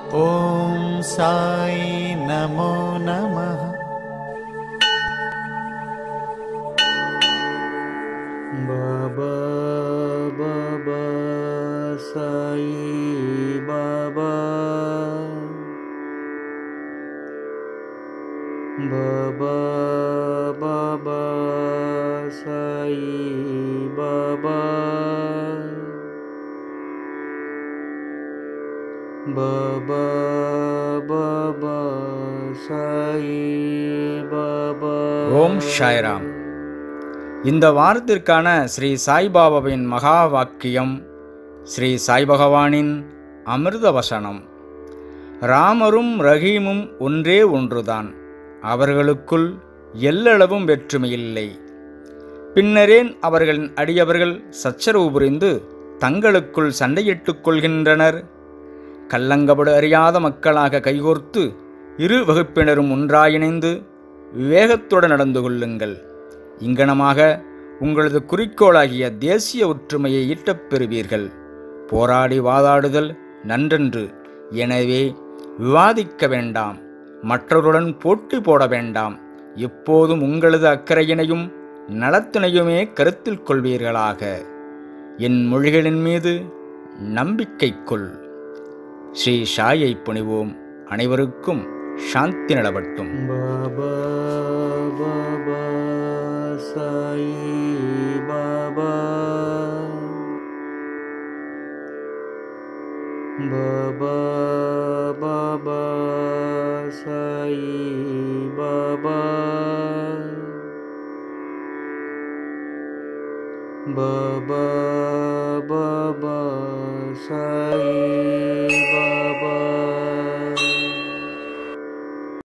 ॐ साई नमो नमः बाबा बाबा साई बाबा बाबा बाबा साई बाबा बाबा बाबा साई बाबா ஓம் ஷாய்ராம் இந்த வாரத்திற்கான ஸ்ரீ சாய்பாபாவின் மகா வாக்கியம் ஸ்ரீ சாய் பகவானின் அமிர்த வசனம் ராமரும் ரஹீமும் ஒன்றே ஒன்றுதான் அவர்களுக்குள் எல்லளவும் வேற்றுமையில்லை பின்னரேன் அவர்களின் அடியவர்கள் சச்சரவு புரிந்து தங்களுக்குள் சண்டையிட்டுக் கொள்கின்றனர் கல்லங்கபடு அறியாத மக்களாக கைகோர்த்து இரு வகுப்பினரும் ஒன்றாயிணைந்து விவேகத்துடன் நடந்து கொள்ளுங்கள் இங்கனமாக உங்களது குறிக்கோளாகிய தேசிய ஒற்றுமையை ஈட்டப் பெறுவீர்கள் போராடி வாதாடுதல் நன்றென்று எனவே விவாதிக்க வேண்டாம் மற்றவருடன் போட்டி போட வேண்டாம் எப்போதும் உங்களது அக்கறையினையும் நலத்தினையுமே கருத்தில் கொள்வீர்களாக என் மொழிகளின் மீது நம்பிக்கை கொள் ஸ்ரீ ஷாயை புனிவோம் அனைவருக்கும் சாந்தி நிலவட்டும் बाबा बाबा साई बाबा बाबा बाबा साई बाबा बाबा बाबा साई